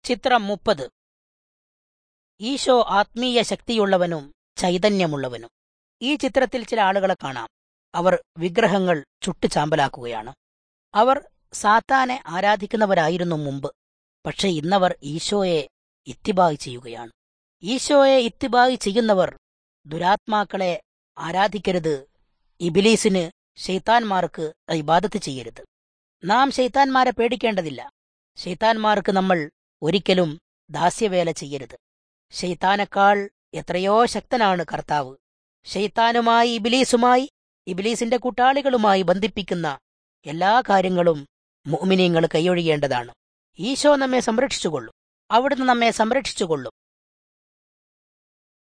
ചിത്രം മുപ്പത് ഈശോ ആത്മീയ ശക്തിയുള്ളവനും ചൈതന്യമുള്ളവനും ഈ ചിത്രത്തിൽ ചില ആളുകളെ കാണാം അവർ വിഗ്രഹങ്ങൾ ചുട്ടുചാമ്പലാക്കുകയാണ് അവർ സാത്താനെ ആരാധിക്കുന്നവരായിരുന്നു മുമ്പ് പക്ഷെ ഇന്നവർ ഈശോയെ ഇത്തിബായി ചെയ്യുകയാണ് ഈശോയെ ഇത്തിബായി ചെയ്യുന്നവർ ദുരാത്മാക്കളെ ആരാധിക്കരുത് ഇബിലീസിന് ഷെയ്ത്താൻമാർക്ക് ഇബാദത്ത് ചെയ്യരുത് നാം ഷെയ്ത്താൻമാരെ പേടിക്കേണ്ടതില്ല ഷെയ്ത്താൻമാർക്ക് നമ്മൾ ഒരിക്കലും ദാസ്യവേല ചെയ്യരുത് ഷെയ്ത്താനേക്കാൾ എത്രയോ ശക്തനാണ് കർത്താവ് ഷെയ്ത്താനുമായി ഇബിലീസുമായി ഇബിലീസിന്റെ കൂട്ടാളികളുമായി ബന്ധിപ്പിക്കുന്ന എല്ലാ കാര്യങ്ങളും മോമിനിയങ്ങൾ കൈയൊഴിയേണ്ടതാണ് ഈശോ നമ്മെ സംരക്ഷിച്ചുകൊള്ളും അവിടുന്ന് നമ്മെ സംരക്ഷിച്ചുകൊള്ളും